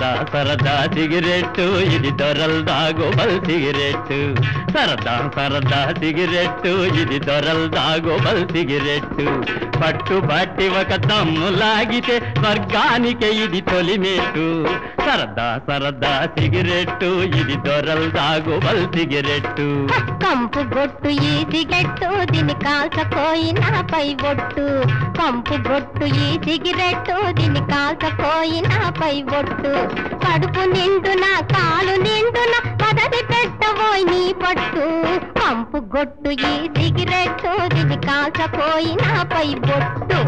సరదా సరదా సిగరెట్టు ఇది దొరల్ దాగోబల్ సిగరెట్టు సరదా సరదా సిగరెట్టు ఇది దొరల్ దాగోబల్ సిగరెట్టు పట్టు పట్టి ఒక దమ్ము లాగితే స్వర్గానికే ఇది తొలిమేటు సరదా సరదా సిగరెట్టు ఇది దొరల్ దాగోబల్ సిగరెట్టు కంపు గొట్టు ఈ సిగరెట్టు దీని కాల్చకోయినాపై బొట్టు కంపు గొట్టు ఈ సిగరెట్టు దీని కాల్చకోయినాపై బొట్టు కడుపు నిండున కాలు నిండున పదవి పెట్టబోయి నీ పట్టు కంపు గొట్టు ఈ సిగరెట్టు దీని కాల్చకోయినాపై బొట్టు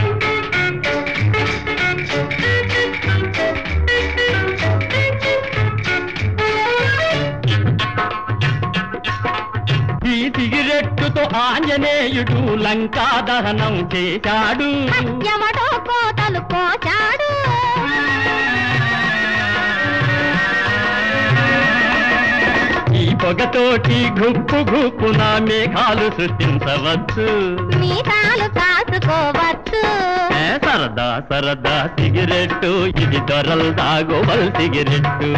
ఈ సిగరెట్టుతో ఆంజనేయుడు లంకా దహనం చేశాడు ఎవడో కోతలు కోచాడు ఈ పొగతోటి గుప్పు గుప్పున మేఘాలు సృష్టించవచ్చు మీసాలు కాసుకోవచ్చు ఏ సరదా సరదా సిగరెట్టు ఇది దొరల్ దాగోవల్ సిగరెట్టు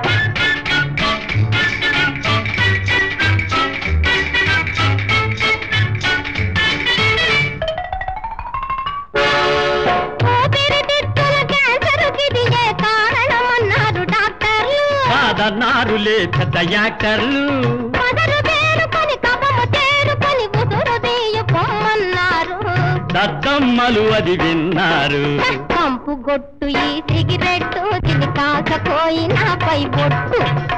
ఊపిరితిత్తుల క్యాన్సరుకి ఇదియే కారణమన్నారు డాక్టర్లు కాదన్నారులే పెద్ద యాక్టర్లు పదరు వేరుకొని కపము చేరుకొని ఉసురు తీయకొమ్మన్నారు దద్దమ్మలు అది విన్నారు కంపు గొట్టు ఈ సిగరెట్టు తిని కాకపోయినాపై బొట్టు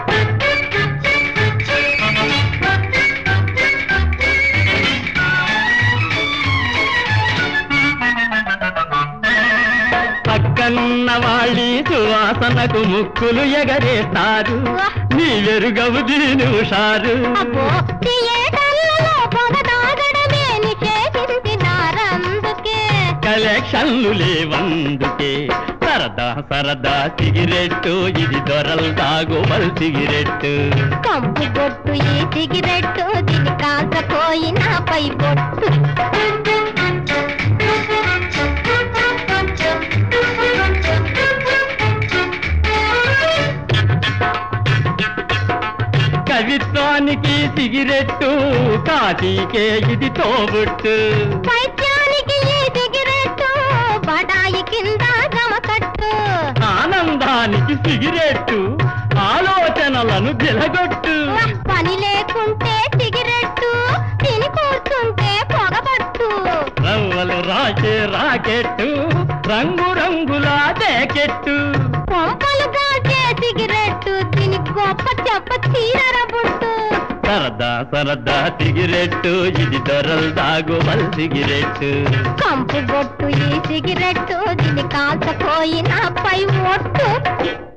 పక్కన్న వాళ్ళి సువాసనకు ముక్కులు ఎగరేస్తారు నీ వెరుగవు దీని హుషారు అబ్బో థియేటర్లలో పొగ తాగడమే నిషేధించినారందుకే కలెక్షన్లు లేవందుకే సరదా సరదా సిగరెట్టు ఇది దొరల్ దాగోవల్ సిగరెట్టు కంపు బొట్టు ఈ సిగరెట్టు దీని కాకపోయినాపై బొట్టు కవిత్వానికి సిగరెట్టు కాశీకే ఇది తోబుట్టు పైత్యానికి ఈ సిగరెట్టు బడాయి కింద జమకట్టు ఆనందానికి సిగరెట్టు ఆలోచనలను దిలగొట్టు పని లేకుంటే సిగరెట్టు తిని కూర్చుంటే పొగబట్టు రవ్వలు రాసే రాకెట్టు రంగు రంగుల జాకెట్టు కొంపలు కాల్చే సిగరెట్టు తిని గొప్ప చెప్ప చీరర బుట్టు సరదా సరదా సిగరెట్టు ఇది దొరల్ దాగోవల్ సిగరెట్టు కంపు బొట్టు ఈ సిగరెట్టు దీని కాల్చపోయిన పై ఒట్టు